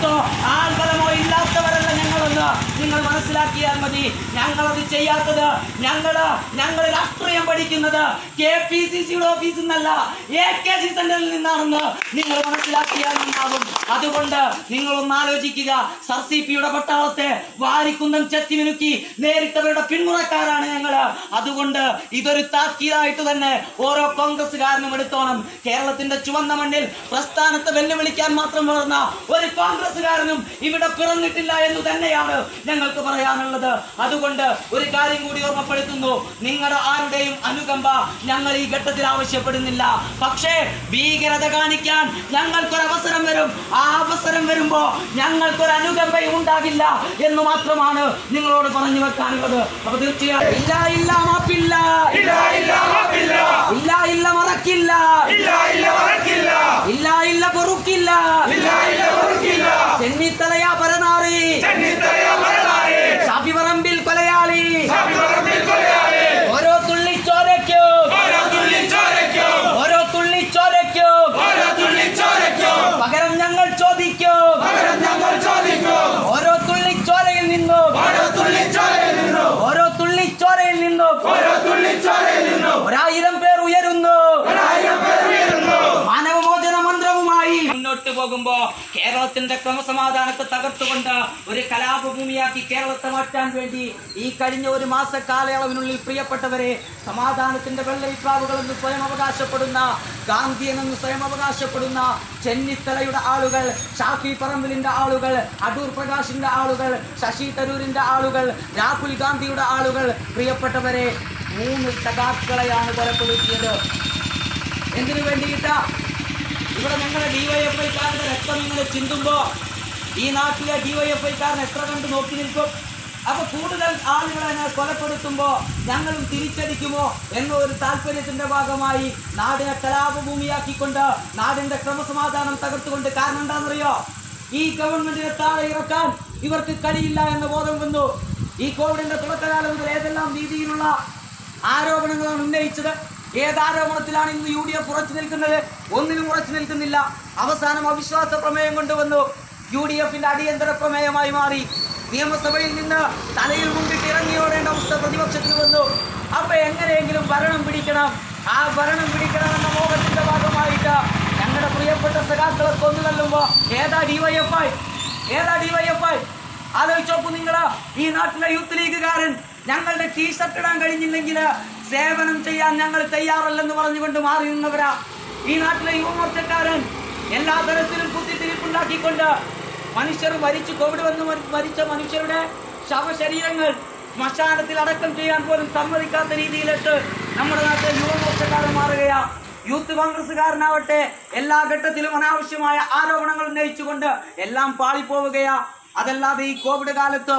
കരുത്തോ ആൾബലമോ ഇല്ലാത്തവരല്ല ഞങ്ങളെന്ന് നിങ്ങൾ മനസ്സിലാക്കിയാൽ മതി ഞങ്ങളത് ചെയ്യാത്തത് ഞങ്ങള് ഞങ്ങൾ രാഷ്ട്രീയം പഠിക്കുന്നത് കെ പി സി സിയുടെ ഓഫീസിൽ നിന്നല്ല എ കെ സി സെന്ററിൽ നിന്നാണെന്ന് നിങ്ങൾ മനസ്സിലാക്കിയാൽ നന്നാകും അതുകൊണ്ട് നിങ്ങളൊന്ന് ആലോചിക്കുക സർ സി പിയുടെ പട്ടാളത്തെ വാരിക്കുന്നം ചെത്തിമിനുക്കി നേരിട്ടവരുടെ പിന്മുറക്കാരാണ് ഞങ്ങള് അതുകൊണ്ട് ഇതൊരു താക്കീതായിട്ട് തന്നെ ഓരോ കോൺഗ്രസ്സുകാരനും എടുത്തോണം കേരളത്തിന്റെ ചുവന്ന മണ്ണിൽ പ്രസ്ഥാനത്തെ വെല്ലുവിളിക്കാൻ മാത്രം വളർന്ന ഒരു കോൺഗ്രസ്സുകാരനും ഇവിടെ പിറന്നിട്ടില്ല എന്ന് തന്നെയാണ് ഞങ്ങൾക്ക് പറയാനുള്ളത് അതുകൊണ്ട് ഒരു കാര്യം കൂടി ഓർമ്മപ്പെടുത്തുന്നു നിങ്ങളുടെ ആരുടെയും അനുകമ്പ ഞങ്ങൾ ഈ ഘട്ടത്തിൽ ആവശ്യപ്പെടുന്നില്ല പക്ഷേ ഭീകരത കാണിക്കാൻ ഞങ്ങൾക്കൊരു അവസരം വരും ആ അവസരം വരുമ്പോ ഞങ്ങൾക്കൊരു അനുകമ്പയും ഉണ്ടാകില്ല എന്ന് മാത്രമാണ് നിങ്ങളോട് പറഞ്ഞു വെക്കാനുള്ളത് അപ്പൊ തീർച്ചയായും ഇല്ല ഇല്ല മാപ്പില്ല ഇല്ല ഇല്ല മാപ്പില്ല ഇല്ല ഇല്ല മറക്കില്ല ഇല്ല ഇല്ല മറക്കില്ല ഇല്ല ഇല്ല പൊറുക്കില്ല ഇല്ല ഇല്ല പൊറുക്കില്ല ചെന്നിത്തലയാ പരനാറി ചെന്നിത്തലയ മലനാറി ഷാഫി പറമ്പിൽ കൊലയാളി ശബരിമലയിൽ കൊലയാളി ഓരോ തുള്ളി ചോരയ്ക്കും ഓരോ തുള്ളി ചോരയ്ക്കും ഓരോ തുള്ളി ചോരയ്ക്കും ഓരോ തുള്ളി ചോരയ്ക്കും പകരം ഞങ്ങൾ ചോദിക്കും പകരം ഞങ്ങൾ ചോദിക്കും ഓരോ തുള്ളി ചോരയിൽ നിന്നും ഓരോ തുള്ളി ചോരയിൽ നിന്നും ഓരോ തുള്ളി ചോരയിൽ നിന്നും ഓരോ തുള്ളി ചോരയിൽ നിന്നും ഒരായിരം പേർ ഉയരുന്നു ഒരായിരം പേർ ഉയരുന്നു മാനവമോചന മന്ത്രവുമായി മുന്നോട്ട് പോകുമ്പോ കേരളത്തിന്റെ ക്രമസമാധാനത്തെ തകർത്തുകൊണ്ട് ഒരു കലാപഭൂമിയാക്കി കേരളത്തെ മാറ്റാൻ വേണ്ടി ഈ കഴിഞ്ഞ ഒരു മാസ കാലയളവിനുള്ളിൽ പ്രിയപ്പെട്ടവരെ സമാധാനത്തിന്റെ വെള്ളരിപ്രാവുകൾ എന്ന് സ്വയം അവകാശപ്പെടുന്ന ഗാന്ധിയൻ എന്ന് സ്വയം അവകാശപ്പെടുന്ന ചെന്നിത്തലയുടെ ആളുകൾ ഷാഫി പറമ്പിലിന്റെ ആളുകൾ അടൂർ പ്രകാശിന്റെ ആളുകൾ ശശി തരൂരിന്റെ ആളുകൾ രാഹുൽ ഗാന്ധിയുടെ ആളുകൾ പ്രിയപ്പെട്ടവരെ മൂന്ന് സഖാക്കളെയാണ് കൊലപ്പെടുത്തിയത് എന്തിനു വേണ്ടിയിട്ടാ ഇവിടെ ഞങ്ങളുടെ ഡിവൈഎഫ്ഐക്കാരുടെ രക്തം ഇങ്ങനെ ചിന്തുമ്പോ ഈ നാട്ടിലെ ഡിവൈഎഫ്ഐക്കാരൻ എത്ര കണ്ട് നോക്കി നിൽക്കും അപ്പൊ കൂടുതൽ ആളുകളെ ഞാൻ കൊലപ്പെടുത്തുമ്പോ ഞങ്ങളും തിരിച്ചടിക്കുമോ എന്ന ഒരു താല്പര്യത്തിന്റെ ഭാഗമായി നാടിനെ കലാപഭൂമിയാക്കിക്കൊണ്ട് നാടിന്റെ ക്രമസമാധാനം തകർത്തുകൊണ്ട് കാരണം എന്താണെന്നറിയോ ഈ ഗവൺമെന്റിനെ താഴെ ഇറക്കാൻ ഇവർക്ക് കഴിയില്ല എന്ന ബോധം വന്നു ഈ കോവിഡിന്റെ തുടക്കകാലം മുതൽ ഏതെല്ലാം രീതിയിലുള്ള ആരോപണങ്ങളാണ് ഉന്നയിച്ചത് ഏത് ആരോപണത്തിലാണ് ഇന്ന് യു ഡി എഫ് ഉറച്ചു നിൽക്കുന്നത് ഒന്നിനും ഉറച്ചു നിൽക്കുന്നില്ല അവസാനം അവിശ്വാസ പ്രമേയം കൊണ്ടുവന്നു യു ഡി എഫിന്റെ അടിയന്തര പ്രമേയമായി മാറി നിയമസഭയിൽ നിന്ന് തലയിൽ മുമ്പിട്ട് ഇറങ്ങിയോടേണ്ട അവസ്ഥ പ്രതിപക്ഷത്തിന് വന്നു അപ്പൊ എങ്ങനെയെങ്കിലും ഭരണം പിടിക്കണം ആ ഭരണം പിടിക്കണമെന്ന മോഹത്തിന്റെ ഭാഗമായിട്ട് ഞങ്ങളുടെ പ്രിയപ്പെട്ട സഖാക്കളെ കൊന്നു തള്ളുമ്പോ ഏതാ ഡിവൈഎഫ്ഐ ഏതാ ഡിവൈഎഫ്ഐ ആലോചിച്ച് നോക്കൂ നിങ്ങൾ ഈ നാട്ടിലെ യൂത്ത് ലീഗുകാരൻ ഞങ്ങളുടെ ടീഷർട്ട് ഇടാൻ കഴിഞ്ഞില്ലെങ്കിൽ സേവനം ചെയ്യാൻ ഞങ്ങൾ തയ്യാറല്ലെന്ന് പറഞ്ഞുകൊണ്ട് മാറി നിന്നവരാ ഈ നാട്ടിലെ യുവമോർച്ചക്കാരൻ എല്ലാ തരത്തിലും കുത്തിത്തിരിപ്പുണ്ടാക്കിക്കൊണ്ട് മനുഷ്യർ മരിച്ചു കോവിഡ് വന്ന് മരി- മരിച്ച മനുഷ്യരുടെ ശവശരീരങ്ങൾ ശ്മശാനത്തിൽ അടക്കം ചെയ്യാൻ പോലും സമ്മതിക്കാത്ത രീതിയിലിട്ട് നമ്മുടെ നാട്ടിലെ യുവമോർച്ചക്കാരൻ മാറുകയാ യൂത്ത് കോൺഗ്രസ്സുകാരനാവട്ടെ എല്ലാ ഘട്ടത്തിലും അനാവശ്യമായ ആരോപണങ്ങൾ ഉന്നയിച്ചുകൊണ്ട് എല്ലാം പാളിപ്പോവുകയാ അതല്ലാതെ ഈ കോവിഡ് കാലത്ത്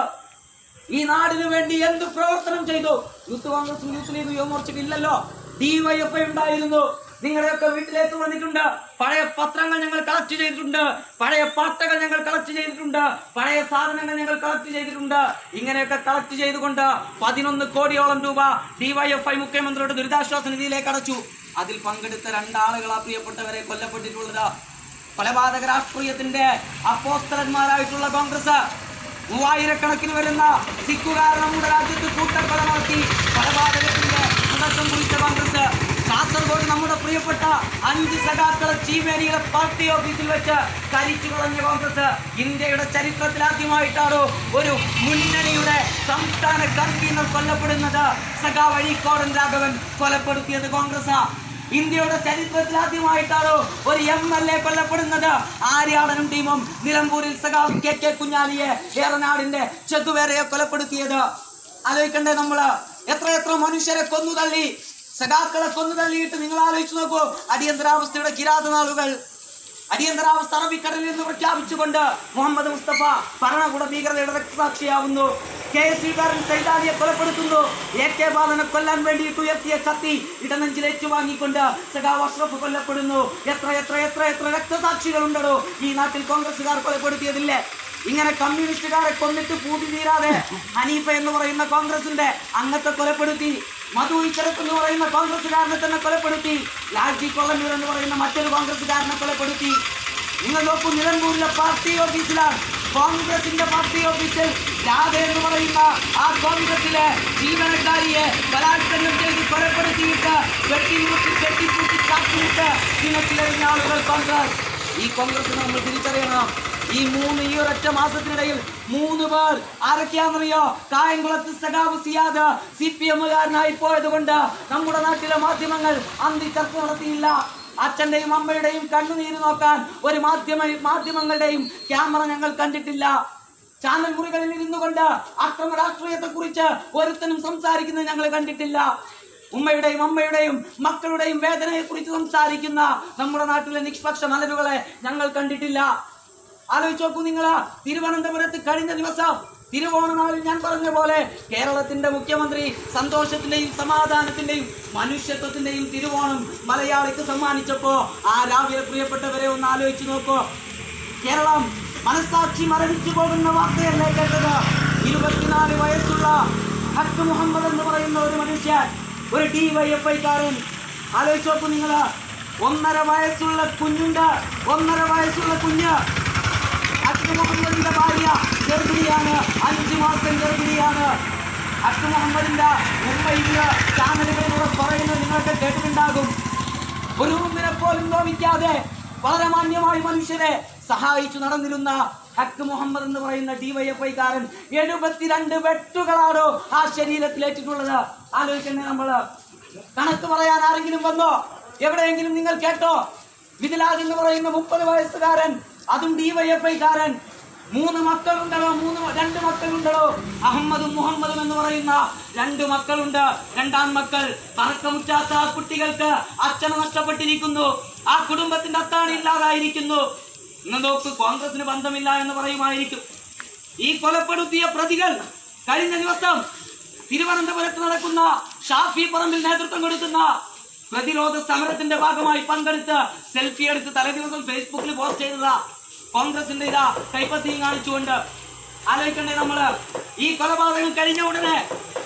ഈ നാടിനു വേണ്ടി എന്ത് പ്രവർത്തനം ചെയ്തു യൂത്ത് കോൺഗ്രസും യൂത്ത് ലീഗും യുവമോർച്ചയ്ക്ക് ഇല്ലല്ലോ ഡിവൈഎഫ്ഐ ഉണ്ടായിരുന്നു നിങ്ങളുടെയൊക്കെ വീട്ടിലേക്ക് വന്നിട്ടുണ്ട് പഴയ പത്രങ്ങൾ ഞങ്ങൾ കളക്ട് ചെയ്തിട്ടുണ്ട് പഴയ പാട്ടകൾ ഞങ്ങൾ കളക്ട് ചെയ്തിട്ടുണ്ട് പഴയ സാധനങ്ങൾ ഞങ്ങൾ കളക്ട് ചെയ്തിട്ടുണ്ട് ഇങ്ങനെയൊക്കെ കളക്ട് ചെയ്തുകൊണ്ട് പതിനൊന്ന് കോടിയോളം രൂപ ഡിവൈഎഫ്ഐ മുഖ്യമന്ത്രിയുടെ ദുരിതാശ്വാസ നിധിയിലേക്ക് അടച്ചു അതിൽ പങ്കെടുത്ത രണ്ടാളുകളാ പ്രിയപ്പെട്ടവരെ കൊല്ലപ്പെട്ടിട്ടുള്ളത് കൊലപാതക രാഷ്ട്രീയത്തിന്റെ അപ്പോസ്തലന്മാരായിട്ടുള്ള കോൺഗ്രസ് മൂവായിരക്കണക്കിന് വരുന്ന സിഖുകാർ നമ്മുടെ രാജ്യത്ത് കൂട്ടക്കൊല നടത്തി കൊലപാതകത്തിന്റെ തുടക്കം കുറിച്ച കോൺഗ്രസ് കാസർഗോഡ് നമ്മുടെ പ്രിയപ്പെട്ട അഞ്ച് സഖാക്കളെ ചീമേനിയിലെ പാർട്ടി ഓഫീസിൽ വെച്ച് കരിച്ചു കളഞ്ഞ കോൺഗ്രസ് ഇന്ത്യയുടെ ചരിത്രത്തിൽ ആദ്യമായിട്ടാണ് ഒരു മുന്നണിയുടെ സംസ്ഥാന കൺവീനർ കൊല്ലപ്പെടുന്നത് സഖാവ് അഴീക്കോടൻ രാഘവൻ കൊലപ്പെടുത്തിയത് കോൺഗ്രസ് ഇന്ത്യയുടെ ചരിത്രത്തിൽ ആദ്യമായിട്ടാണ് ഒരു എം എൽ എ കൊല്ലപ്പെടുന്നത് ആര്യാടനും ടീമും നിലമ്പൂരിൽ സഖാവ് കെ കെ കുഞ്ഞാലിയെ ഏറനാടിന്റെ ചെക്കുവേറയെ കൊലപ്പെടുത്തിയത് ആലോചിക്കണ്ടേ നമ്മള് എത്ര എത്ര മനുഷ്യരെ കൊന്നു തള്ളി സഖാക്കളെ കൊന്നു തള്ളിയിട്ട് നിങ്ങൾ ആലോചിച്ചു നോക്കൂ അടിയന്തരാവസ്ഥയുടെ കിരാത നാളുകൾ അടിയന്തരാവസ്ഥ അറബിക്കടലിൽ നിന്ന് പ്രഖ്യാപിച്ചുകൊണ്ട് മുഹമ്മദ് മുസ്തഫ ഭരണകൂട ഭീകരതയുടെ രക്തസാക്ഷിയാവുന്നു കെ എസ് സിക്കാരൻ സൈതാലിയെ കൊലപ്പെടുത്തുന്നു എ കെ ബാലനെ കൊല്ലാൻ വേണ്ടിയിട്ട് ഉയർത്തിയ കത്തി ഇടനെഞ്ചിൽ ഏറ്റുവാങ്ങിക്കൊണ്ട് സഖാവ് അഷ്റഫ് കൊല്ലപ്പെടുന്നു എത്ര എത്ര എത്ര എത്ര രക്തസാക്ഷികളുണ്ടോ ഈ നാട്ടിൽ കോൺഗ്രസുകാർ കൊലപ്പെടുത്തിയതില്ലേ ഇങ്ങനെ കമ്മ്യൂണിസ്റ്റുകാരെ കൊന്നിട്ട് പൂതി തീരാതെ ഹനീഫ എന്ന് പറയുന്ന കോൺഗ്രസിന്റെ അംഗത്തെ കൊലപ്പെടുത്തി മധു ഇച്ചരത്ത് എന്ന് പറയുന്ന കോൺഗ്രസ്സുകാരനെ തന്നെ കൊലപ്പെടുത്തി ലാൽജി കൊള്ളന്നൂർ എന്ന് പറയുന്ന മറ്റൊരു കോൺഗ്രസ്സുകാരനെ കൊലപ്പെടുത്തി നിങ്ങൾ നോക്കൂ നിലമ്പൂരിലെ പാർട്ടി ഓഫീസിലാണ് കോൺഗ്രസിന്റെ പാർട്ടി ഓഫീസിൽ രാധ എന്ന് പറയുന്ന ആ കോൺഗ്രസിലെ ജീവനക്കാരിയെ ബലാത്സംഗം ചെയ്ത് കൊലപ്പെടുത്തിയിട്ട് വെട്ടിമുട്ടി കെട്ടിപ്പൂട്ടി കാത്തിട്ട് ദിനത്തിലെറിഞ്ഞ ആളുകൾ കോൺഗ്രസ് ഈ കോൺഗ്രസ് നമ്മൾ തിരിച്ചറിയണം ഈ മൂന്ന് ഈ ഒരൊറ്റ മാസത്തിനിടയിൽ മൂന്ന് പേർ ആരൊക്കെയാണെന്നറിയോ കായംകുളത്ത് സഖാവ് സിയാദ് സി പി എമ്മുകാരനായി പോയത് കൊണ്ട് നമ്മുടെ നാട്ടിലെ മാധ്യമങ്ങൾ അന്തി ചർച്ച നടത്തിയില്ല അച്ഛന്റെയും അമ്മയുടെയും കണ്ണുനീര് നോക്കാൻ ഒരു മാധ്യമ മാധ്യമങ്ങളുടെയും ക്യാമറ ഞങ്ങൾ കണ്ടിട്ടില്ല ചാനൽ മുറികളിൽ ഇരുന്നു കൊണ്ട് അക്രമ രാഷ്ട്രീയത്തെ കുറിച്ച് ഒരുത്തനും സംസാരിക്കുന്നത് ഞങ്ങൾ കണ്ടിട്ടില്ല ഉമ്മയുടെയും അമ്മയുടെയും മക്കളുടെയും വേദനയെ കുറിച്ച് സംസാരിക്കുന്ന നമ്മുടെ നാട്ടിലെ നിഷ്പക്ഷ മലരുകളെ ഞങ്ങൾ കണ്ടിട്ടില്ല ആലോചിച്ച് നോക്കൂ നിങ്ങൾ തിരുവനന്തപുരത്ത് കഴിഞ്ഞ ദിവസം തിരുവോണനാളിൽ ഞാൻ പറഞ്ഞ പോലെ കേരളത്തിന്റെ മുഖ്യമന്ത്രി സന്തോഷത്തിന്റെയും സമാധാനത്തിന്റെയും മനുഷ്യത്വത്തിന്റെയും തിരുവോണം മലയാളിക്ക് സമ്മാനിച്ചപ്പോ ആ രാവിലെ പ്രിയപ്പെട്ടവരെ ഒന്ന് ആലോചിച്ച് നോക്കൂ കേരളം മനസാക്ഷി മരവിച്ചു പോകുന്ന വാർത്തയല്ലേ കേട്ടത് ഇരുപത്തിനാല് വയസ്സുള്ള ഹക്ക് മുഹമ്മദ് എന്ന് പറയുന്ന ഒരു മനുഷ്യൻ ഒരു ഡി വൈ എഫ് ഐക്കാരൻ ആലോചിച്ച് നോക്കൂ നിങ്ങൾ ഒന്നര വയസ്സുള്ള കുഞ്ഞുണ്ട് ഒന്നര വയസ്സുള്ള കുഞ്ഞ് ഹക്ക് മുഹമ്മദിന്റെ ഭാര്യ ഗർഭിണിയാണ് അഞ്ചു മാസം ഗർഭിണിയാണ് ഹക്ക് മുഹമ്മദിന്റെ മുംബൈയില് ചാനലുകളിലൂടെ പറയുന്നത് നിങ്ങൾക്ക് കേട്ടിട്ടുണ്ടാകും ഒരു ഉറുമ്പിനെ പോലും നോവിക്കാതെ വളരെ മാന്യമായി മനുഷ്യരെ സഹായിച്ചു നടന്നിരുന്ന ഹക്ക് മുഹമ്മദ് എന്ന് പറയുന്ന ഡിവൈഎഫ്ഐക്കാരൻ എഴുപത്തിരണ്ട് വെട്ടുകളാണോ ആ ശരീരത്തിലേറ്റിട്ടുള്ളത് ആലോചിക്കണേ നമ്മള് കണക്ക് പറയാൻ ആരെങ്കിലും വന്നോ എവിടെയെങ്കിലും നിങ്ങൾ കേട്ടോ വിതിലാജ് എന്ന് പറയുന്ന മുപ്പത് വയസ്സുകാരൻ അതും ഡിവൈഎഫ്ഐക്കാരൻ മൂന്ന് മക്കളുണ്ടല്ലോ മൂന്ന് മ- രണ്ട് മക്കളുണ്ടല്ലോ അഹമ്മദും മുഹമ്മദും എന്ന് പറയുന്ന രണ്ട് മക്കളുണ്ട് രണ്ടാം മക്കൾ പറക്കമുറ്റാത്ത ആ കുട്ടികൾക്ക് അച്ഛനെ നഷ്ടപ്പെട്ടിരിക്കുന്നു ആ കുടുംബത്തിന്റെ അത്താണ് ഇല്ലാതായിരിക്കുന്നു ഇന്ന് നോക്ക് കോൺഗ്രസിന് ബന്ധമില്ല എന്ന് പറയുമായിരിക്കും ഈ കൊലപ്പെടുത്തിയ പ്രതികൾ കഴിഞ്ഞ ദിവസം തിരുവനന്തപുരത്ത് നടക്കുന്ന ഷാഫി പറമ്പിൽ നേതൃത്വം കൊടുക്കുന്ന പ്രതിരോധ സമരത്തിന്റെ ഭാഗമായി പങ്കെടുത്ത് സെൽഫി എടുത്ത് തലേദിവസം ഫേസ്ബുക്കിൽ പോസ്റ്റ് ചെയ്തതാ കോൺഗ്രസിന്റെ ഇതാ കൈപ്പത്തിയും കാണിച്ചുകൊണ്ട് ആലോചിക്കണ്ടേ നമ്മള് ഈ കൊലപാതകം കഴിഞ്ഞ ഉടനെ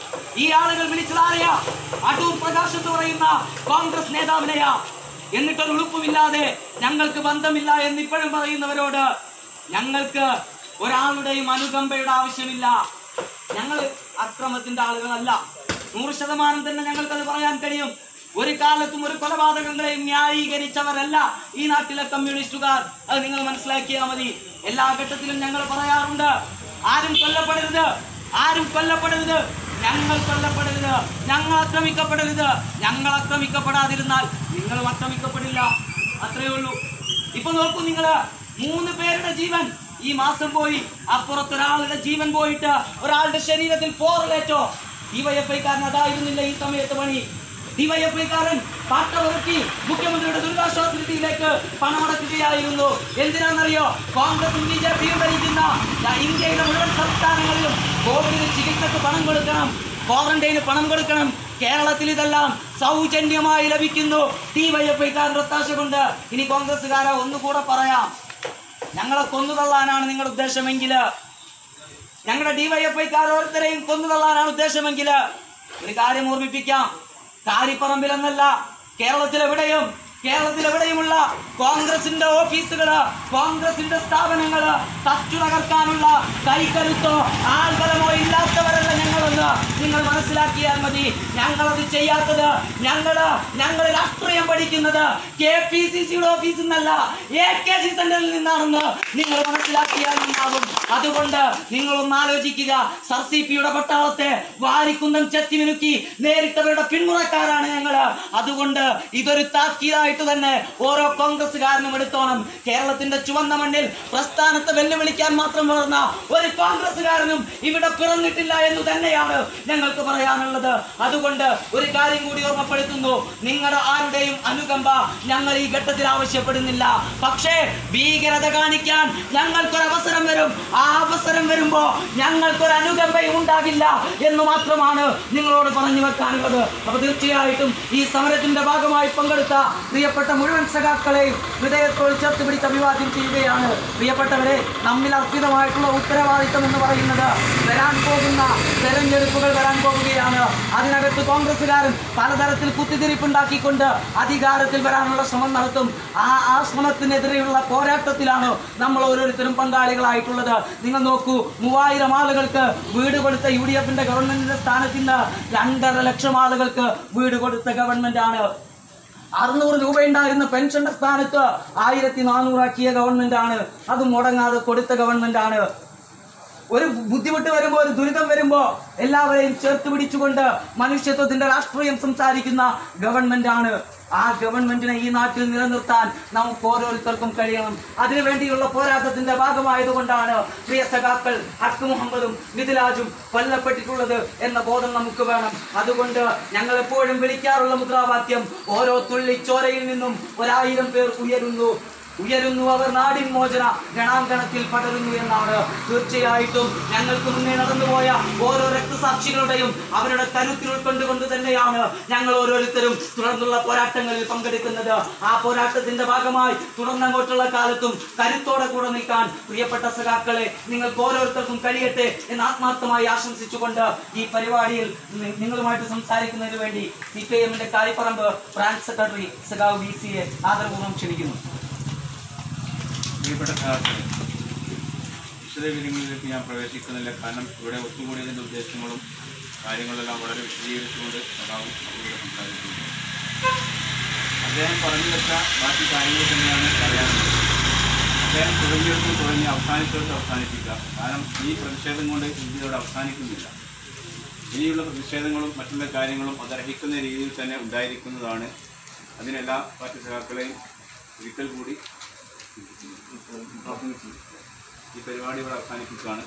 ഈ ആളുകൾ വിളിച്ചതാരെയാ അടൂർ പ്രകാശ് എന്ന് പറയുന്ന കോൺഗ്രസ് നേതാവിനെയാ എന്നിട്ടൊരു ഉളുപ്പുമില്ലാതെ ഞങ്ങൾക്ക് ബന്ധമില്ല എന്ന് ഇപ്പോഴും പറയുന്നവരോട് ഞങ്ങൾക്ക് ഒരാളുടെയും അനുകമ്പയുടെ ആവശ്യമില്ല ഞങ്ങൾ അക്രമത്തിന്റെ ആളുകളല്ല നൂറ് ശതമാനം തന്നെ ഞങ്ങൾക്കത് പറയാൻ കഴിയും ഒരു കാലത്തും ഒരു കൊലപാതകങ്ങളെയും ന്യായീകരിച്ചവരല്ല ഈ നാട്ടിലെ കമ്മ്യൂണിസ്റ്റുകാർ അത് നിങ്ങൾ മനസ്സിലാക്കിയാൽ മതി എല്ലാ ഘട്ടത്തിലും ഞങ്ങൾ പറയാറുണ്ട് ആരും കൊല്ലപ്പെടരുത് ആരും കൊല്ലപ്പെടരുത് ഞങ്ങൾ കൊല്ലപ്പെടരുത് ഞങ്ങൾ ആക്രമിക്കപ്പെടരുത് ഞങ്ങൾ ആക്രമിക്കപ്പെടാതിരുന്നാൽ നിങ്ങളും ആക്രമിക്കപ്പെടില്ല അത്രയേ ഉള്ളൂ ഇപ്പൊ നോക്കൂ നിങ്ങള് മൂന്ന് പേരുടെ ജീവൻ ഈ മാസം പോയി അപ്പുറത്ത് ഒരാളുടെ ജീവൻ പോയിട്ട് ഒരാളുടെ ശരീരത്തിൽ പോറലേറ്റോ ഡിവൈഎഫ്ഐക്കാരൻ അതായിരുന്നില്ല ഈ സമയത്ത് പണി ഡിവൈഎഫ്ഐക്കാരൻ പാട്ടവർക്ക് മുഖ്യമന്ത്രിയുടെ ദുരിതാശ്വാസ നിധിയിലേക്ക് പണമടക്കുകയായിരുന്നു എന്തിനാണെന്നറിയോ കോൺഗ്രസും ബി ജെ പിയും ഭരിക്കുന്ന ദാ ഇന്ത്യയിലെ മുഴുവൻ സംസ്ഥാനങ്ങളിലും കോവിഡിന് ചികിത്സക്ക് പണം കൊടുക്കണം ക്വാറന്റൈന് പണം കൊടുക്കണം കേരളത്തിൽ ഇതെല്ലാം സൗജന്യമായി ലഭിക്കുന്നു ഡിവൈഎഫ്ഐക്കാരൻ്റെ ഒത്താശ കൊണ്ട് ഇനി കോൺഗ്രസ്സുകാരെ ഒന്നുകൂടെ പറയാം ഞങ്ങളെ കൊന്നുതള്ളാനാണ് നിങ്ങളുടെ ഉദ്ദേശമെങ്കിൽ ഞങ്ങളുടെ ഡിവൈഎഫ്ഐക്കാർ ഓരോരുത്തരെയും കൊന്നുതള്ളാനാണ് ഉദ്ദേശമെങ്കിൽ ഒരു കാര്യം ഓർമ്മിപ്പിക്കാം കാരിപ്പറമ്പിലെന്നല്ല കേരളത്തിലെവിടെയും കേരളത്തിലെവിടെയുമുള്ള കോൺഗ്രസിന്റെ ഓഫീസുകള് കോൺഗ്രസിന്റെ സ്ഥാപനങ്ങള് തച്ചു തകർക്കാനുള്ള കൈക്കരുത്തോ ആൾബലമോ ഇല്ലാത്തവരല്ല ഞങ്ങളെന്ന് നിങ്ങൾ മനസ്സിലാക്കിയാൽ മതി ഞങ്ങളത് ചെയ്യാത്തത് ഞങ്ങള് ഞങ്ങൾ രാഷ്ട്രീയം പഠിക്കുന്നത് കെ പി സി സിയുടെ ഓഫീസിൽ നിന്നല്ല എ കെ സി സെന്ററിൽ നിന്നാണെന്ന് നിങ്ങൾ മനസ്സിലാക്കിയാൽ നന്നാകും അതുകൊണ്ട് നിങ്ങൾ ഒന്ന് ആലോചിക്കുക സർ സി പിയുടെ പട്ടാളത്തെ വാരിക്കുന്നം ചെത്തിമിനുക്കി നേരിട്ടവരുടെ പിന്മുറക്കാരാണ് ഞങ്ങള് അതുകൊണ്ട് ഇതൊരു താക്കീതായിട്ട് തന്നെ ഓരോ കോൺഗ്രസ്സുകാരനും എടുത്തോണം കേരളത്തിന്റെ ചുവന്ന മണ്ണിൽ പ്രസ്ഥാനത്തെ വെല്ലുവിളിക്കാൻ മാത്രം വളർന്ന ഒരു കോൺഗ്രസ്സുകാരനും ഇവിടെ പിറന്നിട്ടില്ല എന്ന് തന്നെയാണ് ഞങ്ങൾക്ക് പറയാനുള്ളത് അതുകൊണ്ട് ഒരു കാര്യം കൂടി ഓർമ്മപ്പെടുത്തുന്നു നിങ്ങളുടെ ആരുടെയും അനുകമ്പ ഞങ്ങൾ ഈ ഘട്ടത്തിൽ ആവശ്യപ്പെടുന്നില്ല പക്ഷേ ഭീകരത കാണിക്കാൻ ഞങ്ങൾക്കൊരു അവസരം വരും ആ അവസരം വരുമ്പോ ഞങ്ങൾക്കൊരു അനുകമ്പയും ഉണ്ടാകില്ല എന്ന് മാത്രമാണ് നിങ്ങളോട് പറഞ്ഞു വെക്കാനുള്ളത് അപ്പൊ തീർച്ചയായിട്ടും ഈ സമരത്തിന്റെ ഭാഗമായി പങ്കെടുത്ത പ്രിയപ്പെട്ട മുഴുവൻ സഖാക്കളെയും ഹൃദയത്തോട് ചേർത്ത് പിടിച്ച് അഭിവാദ്യം ചെയ്യുകയാണ് പ്രിയപ്പെട്ടവരെ നമ്മിൽ അർപ്പിതമായിട്ടുള്ള ഉത്തരവാദിത്തം എന്ന് പറയുന്നത് വരാൻ പോകുന്ന തെരഞ്ഞെടുപ്പുകൾ വരാൻ പോവുകയാണ് അതിനകത്ത് കോൺഗ്രസ്സുകാരൻ പലതരത്തിൽ കുത്തിത്തിരിപ്പുണ്ടാക്കിക്കൊണ്ട് അധികാരത്തിൽ വരാനുള്ള ശ്രമം നടത്തും ആ ആ ശ്രമത്തിനെതിരെയുള്ള പോരാട്ടത്തിലാണ് നമ്മൾ ഓരോരുത്തരും പങ്കാളികളായിട്ടുള്ളത് നിങ്ങൾ നോക്കൂ മൂവായിരം ആളുകൾക്ക് വീട് കൊടുത്ത യു ഡി എഫിന്റെ ഗവൺമെന്റിന്റെ സ്ഥാനത്ത് ഇന്ന് രണ്ടര ലക്ഷം ആളുകൾക്ക് വീട് കൊടുത്ത ഗവൺമെന്റ് ആണ് അറുന്നൂറ് രൂപ ഉണ്ടായിരുന്ന പെൻഷന്റെ സ്ഥാനത്ത് ആയിരത്തി നാനൂറാക്കിയ ഗവൺമെന്റ് ആണ് അത് മുടങ്ങാതെ കൊടുത്ത ഗവൺമെന്റ് ആണ് ഒരു ബുദ്ധിമുട്ട് വരുമ്പോ ഒരു ദുരിതം വരുമ്പോ എല്ലാവരെയും ചേർത്ത് പിടിച്ചുകൊണ്ട് മനുഷ്യത്വത്തിന്റെ രാഷ്ട്രീയം സംസാരിക്കുന്ന ഗവൺമെന്റ് ആണ് ആ ഗവൺമെന്റിനെ ഈ നാട്ടിൽ നിലനിർത്താൻ നമുക്ക് ഓരോരുത്തർക്കും കഴിയണം അതിനുവേണ്ടിയുള്ള പോരാട്ടത്തിന്റെ ഭാഗമായതുകൊണ്ടാണ് പ്രിയ സഖാക്കൾ അക്ക് മുഹമ്മദും മിഥിലാജും കൊല്ലപ്പെട്ടിട്ടുള്ളത് എന്ന ബോധം നമുക്ക് വേണം അതുകൊണ്ട് ഞങ്ങൾ എപ്പോഴും വിളിക്കാറുള്ള മുദ്രാവാക്യം ഓരോ തുള്ളി ചോരയിൽ നിന്നും ഒരായിരം പേർ ഉയരുന്നു ഉയരുന്നു അവർ നാടിൻ മോചന ഗണാങ്കണത്തിൽ പടരുന്നു എന്നാണ് തീർച്ചയായിട്ടും ഞങ്ങൾക്ക് മുന്നേ നടന്നുപോയ ഓരോ രക്തസാക്ഷികളുടെയും അവരുടെ കരുത്തിൽ ഉൾക്കൊണ്ടുകൊണ്ട് തന്നെയാണ് ഞങ്ങൾ ഓരോരുത്തരും തുടർന്നുള്ള പോരാട്ടങ്ങളിൽ പങ്കെടുക്കുന്നത് ആ പോരാട്ടത്തിന്റെ ഭാഗമായി തുടർന്നങ്ങോട്ടുള്ള കാലത്തും കരുത്തോടെ കൂടെ നിൽക്കാൻ പ്രിയപ്പെട്ട സഖാക്കളെ നിങ്ങൾക്ക് ഓരോരുത്തർക്കും കഴിയട്ടെ എന്ന് ആത്മാർത്ഥമായി ആശംസിച്ചുകൊണ്ട് ഈ പരിപാടിയിൽ നി- നിങ്ങളുമായിട്ട് സംസാരിക്കുന്നതിന് വേണ്ടി സി പി എമ്മിന്റെ കാരിപ്പറമ്പ് ബ്രാഞ്ച് സെക്രട്ടറി സഖാവ് വി സിയെ ആദരപൂർവ്വം ക്ഷണിക്കുന്നു പ്രിയപ്പെട്ട സഹാക്കളെ വിശദവിവരങ്ങളിലേക്ക് ഞാൻ പ്രവേശിക്കുന്നില്ല കാരണം ഇവിടെ ഒത്തുകൂടിയതിൻ്റെ ഉദ്ദേശങ്ങളും കാര്യങ്ങളെല്ലാം വളരെ വിശദീകരിച്ചുകൊണ്ട് സഖാവും ഇവിടെ സംസാരിക്കുന്നത് അദ്ദേഹം പറഞ്ഞു വെച്ച ബാക്കി കാര്യങ്ങൾ തന്നെയാണ് പറയാനുള്ളത് അദ്ദേഹം തുടങ്ങിയെടുത്ത് തുടങ്ങി അവസാനിച്ചെടുത്ത് അവസാനിപ്പിക്കുക കാരണം ഈ പ്രതിഷേധം കൊണ്ട് ഇന്ത്യയോട് അവസാനിക്കുന്നില്ല ഇനിയുള്ള പ്രതിഷേധങ്ങളും മറ്റുള്ള കാര്യങ്ങളും അത് അർഹിക്കുന്ന രീതിയിൽ തന്നെ ഉണ്ടായിരിക്കുന്നതാണ് അതിനെല്ലാ പാർട്ടി സഖാക്കളെയും ഒരിക്കൽ കൂടി ഈ പരിപാടി ഇവിടെ അവസാനിപ്പിക്കുകയാണ്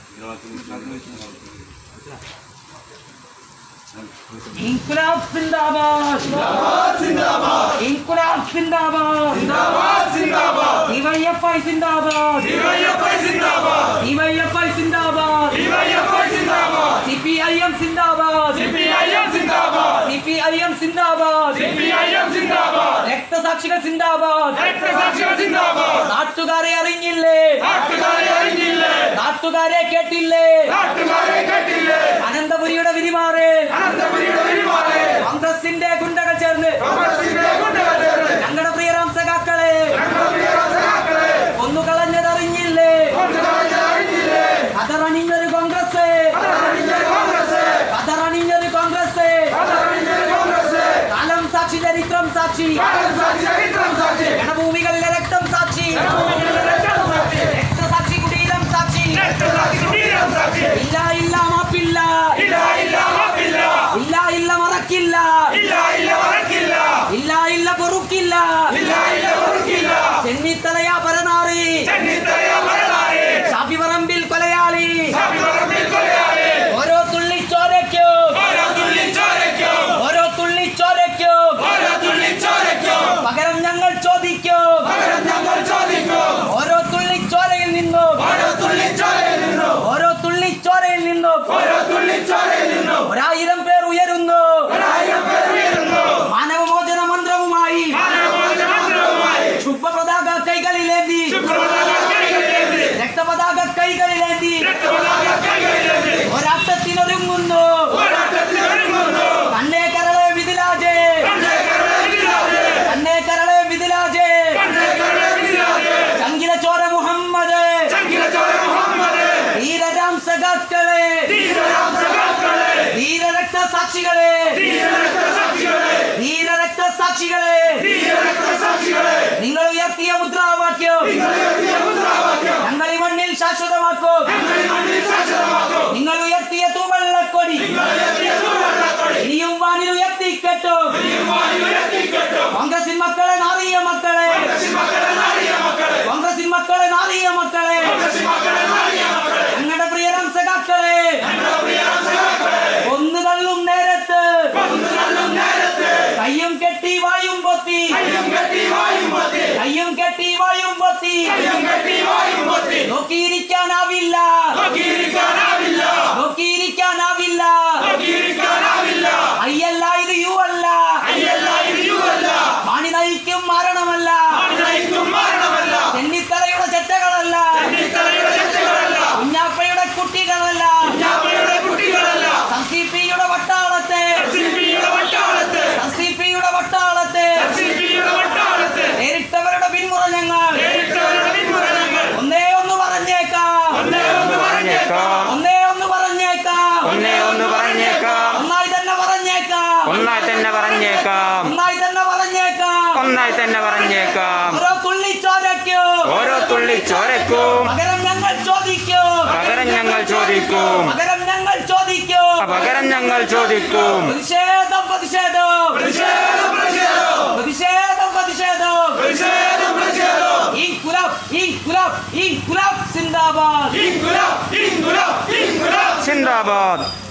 ഇൻകുലാബ് സിന്ദാബാദ് ഇൻകുലാബ് സിന്ദാബാദ് ഡിവൈഎഫ്ഐ സിന്ദാബാദ് ഡിവൈഎഫ്ഐ സിന്ദാബാദ് സിപിഐഎം സിന്ദാബാദ് സിപിഐഎം സിന്ദാബാദ് രക്തസാക്ഷികൾ സിന്ദാബാദ് നാട്ടുകാരെ അറിഞ്ഞില്ലേ നാട്ടുകാരെ കേട്ടില്ലേ അനന്തപുരിയുടെ വിരിമാറ് കോൺഗ്രസിന്റെ ഗുണ്ടകൾ ചേർന്ന് ഞങ്ങളുടെ പ്രിയരാം സഖാക്കളെ കൊന്നുകളഞ്ഞതറിഞ്ഞില്ലേ അതറണിഞ്ഞൊരു കോൺഗ്രസ് അതറണിഞ്ഞൊരു കോൺഗ്രസ് കാലം സാക്ഷി ചരിത്രം സാക്ഷി ഗണഭൂമികളിലെ രക്തം സാക്ഷി രക്തസാക്ഷി കുടീരം സാക്ഷി ഇല്ല ഇല്ല മാപ്പില്ല ഇല്ല ഇല്ല മറക്കില്ല ഇല്ല ഇല്ല പൊറുക്കില്ല ചെന്നിത്തലയാ പരനാറി ഷാഫി പറമ്പിൽ കൊലയാളി ഓരോ തുള്ളി ചോരയ്ക്കും ഓരോ തുള്ളി ചോരയ്ക്കും പകരം ഞങ്ങൾ ചോദിക്കും ഓരോ തുള്ളി ചോരയിൽ നിന്നും ഓരോ തുള്ളി ചോരയിൽ നിന്നും ഒരായിരം പേർ ഉയരുന്നു മാനവമോചന മന്ത്രവുമായി ശുഭപതാക കൈകളിലേന്തി രക്തപതാക കൈകളിലേന്തി ഒരാട്ടത്തിനൊരുങ്ങുന്നു കണ്ണേ കരളെ വിതിലാജേ കണ്ണേ കരളെ വിതിലാജേ ചങ്കില ചോര മുഹമ്മദ് ധീരരാം സഖാക്കളെ ധീരരക്തസാക്ഷികളെ ധീരരക്തസാക്ഷികളെ നിങ്ങൾ ഉയർത്തിയ മുദ്രാവാക്യം ഞങ്ങൾ ഈ മണ്ണിൽ ശാശ്വതമാക്കും നിങ്ങൾ ഉയർത്തിയ തൂവള്ളക്കൊടി ഇനിയും വാനിൽ ഉയർത്തിക്കെട്ടും കോൺഗ്രസിൻ മക്കളെ നാറിയ മക്കളെ കോൺഗ്രസിൻ മക്കളെ നാറിയ മക്കളെ ഞങ്ങളുടെ പ്രിയരം സഖാക്കളെ ഒന്ന് തള്ളും നേരത്ത് കയ്യും കെട്ടി വായും പൊത്തി കയ്യും കെട്ടി വായും പൊത്തി നോക്കിയിരിക്കാനാവില്ല നോക്കിയിരിക്കാനാവില്ല അയ്യല്ല ഇത് യു അല്ല മാണി നയിക്കും മര ഒന്നേ ഒന്ന് പറഞ്ഞേക്കാം ഒന്നേ ഒന്ന് പറഞ്ഞേക്കാം ഒന്നേ ഒന്ന് പറഞ്ഞേക്കാം ഒന്നായി തന്നെ പറഞ്ഞേക്കാം ഒന്നായി തന്നെ പറഞ്ഞേക്കാം ഒന്നായി തന്നെ പറഞ്ഞേക്കാം ഒന്നായി തന്നെ പറഞ്ഞേക്കാം ഓരോ തുള്ളി ചോരയ്ക്കും ഓരോ തുള്ളി ചോരക്കും പകരം ഞങ്ങൾ ചോദിക്കും പകരം ഞങ്ങൾ ചോദിക്കും പകരം ഞങ്ങൾ ചോദിക്കും പകരം ഞങ്ങൾ ചോദിക്കും പ്രതിഷേധം പ്രതിഷേധം പ്രതിഷേധം പ്രതിഷേധം ഇൻകുലാബ് ഇൻകുലാബ് ഇൻകുലാബ് സിന്ദാബാദ് സിന്ദാബാദ്